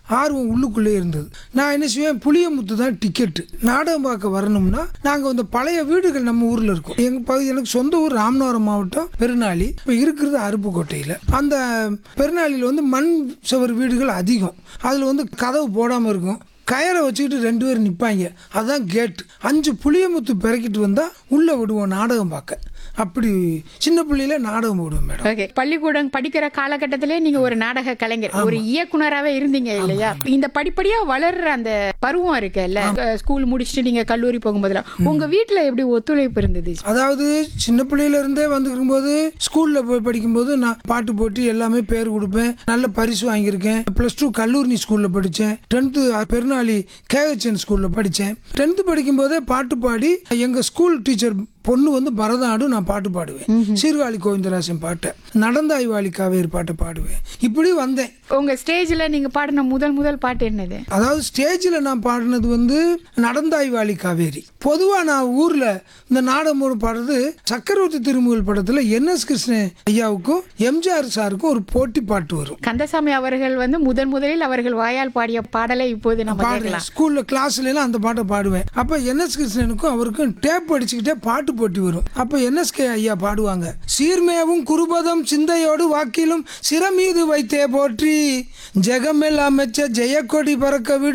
ஆர்வம் உள்ளுக்குள்ளே இருந்தது நான் என்ன செய்வேன் புளியமுத்து தான் டிக்கெட்டு நாடகம் பார்க்க வரணும்னா நாங்கள் இந்த பழைய வீடுகள் நம்ம ஊரில் இருக்கோம் எங்கள் பகுதி எனக்கு சொந்த ஊர் ராமநாதபுரம் மாவட்டம் பெருநாளி இப்போ இருக்கிறது அருப்புக்கோட்டையில் அந்த பெருநாளியில் வந்து மண் சுவர் வீடுகள் அதிகம் அதில் வந்து கதவு போடாமல் இருக்கும் கயரை வச்சுக்கிட்டு ரெண்டு பேர் நிற்பாங்க அதுதான் கேட் அஞ்சு புளியமுத்து பிறக்கிட்டு வந்தால் உள்ளே விடுவோம் நாடகம் பார்க்க அப்படி சின்ன பிள்ளையில நாடகம் போடுவோம் மேடம் ஓகே பள்ளிக்கூடம் படிக்கிற காலகட்டத்திலே நீங்க ஒரு நாடக கலைஞர் ஒரு இயக்குனராவே இருந்தீங்க இல்லையா இந்த படிப்படியா வளர்ற அந்த பருவம் இருக்குல்ல அஹ் ஸ்கூல் முடிச்சுட்டு நீங்க கல்லூரி போகும்போதெல்லாம் உங்க வீட்ல எப்படி ஒத்துழைப்பு இருந்தது அதாவது சின்ன பிள்ளையில இருந்தே வந்துருக்கும் போது ஸ்கூல்ல போய் படிக்கும்போது நான் பாட்டு போட்டி எல்லாமே பேர் கொடுப்பேன் நல்ல பரிசு வாங்கியிருக்கேன் ப்ளஸ் டூ கல்லூரி ஸ்கூல்ல படித்தேன் டென்த்து பெருநாளி கேஹெச்என் ஸ்கூல்ல படித்தேன் டென்த்து படிக்கும் போதே பாட்டு பாடி எங்க ஸ்கூல் டீச்சர் பொண்ணு வந்து பரதநாடும் நான் பாட்டு பாடுவேன் சீர்காழி கோவிந்தராசன் பாட்டை நடந்தாய் வாலி காவேரி பாட்டை பாடுவேன் இப்படி வந்தேன் உங்க ஸ்டேஜ்ல நீங்க பாடின முதல் முதல் பாட்டு என்னது அதாவது ஸ்டேஜில் நான் பாடினது வந்து நடந்தாய் வாலி காவேரி பொதுவாக நான் ஊரில் இந்த நாடகம் போட பாடுறது சக்கரவர்த்தி திருமுகல் படத்தில் என்எஸ் கிருஷ்ணன் ஐயாவுக்கும் எம்ஜிஆர் சாருக்கும் ஒரு போட்டி பாட்டு வரும் கந்தசாமி அவர்கள் வந்து முதன் முதலில் அவர்கள் வாயால் பாடிய பாடலை இப்போது நம்ம பாடுவேன் கேட்கலாம் ஸ்கூலில் கிளாஸ்ல எல்லாம் அந்த பாட்டை பாடுவேன் அப்போ என்எஸ் கிருஷ்ணனுக்கும் அவருக்கும் டேப் அடிச்சுக்கிட்டே பாட்டு போட்டி வரும் அப்போ என்எஸ்கே ஐயா பாடுவாங்க சீர்மேவும் குருபதம் சிந்தையோடு வாக்கிலும் சிறமீது வைத்தே போற்றி ஜெகமெல்லாம் மெச்ச ஜெயக்கொடி பறக்க விடும்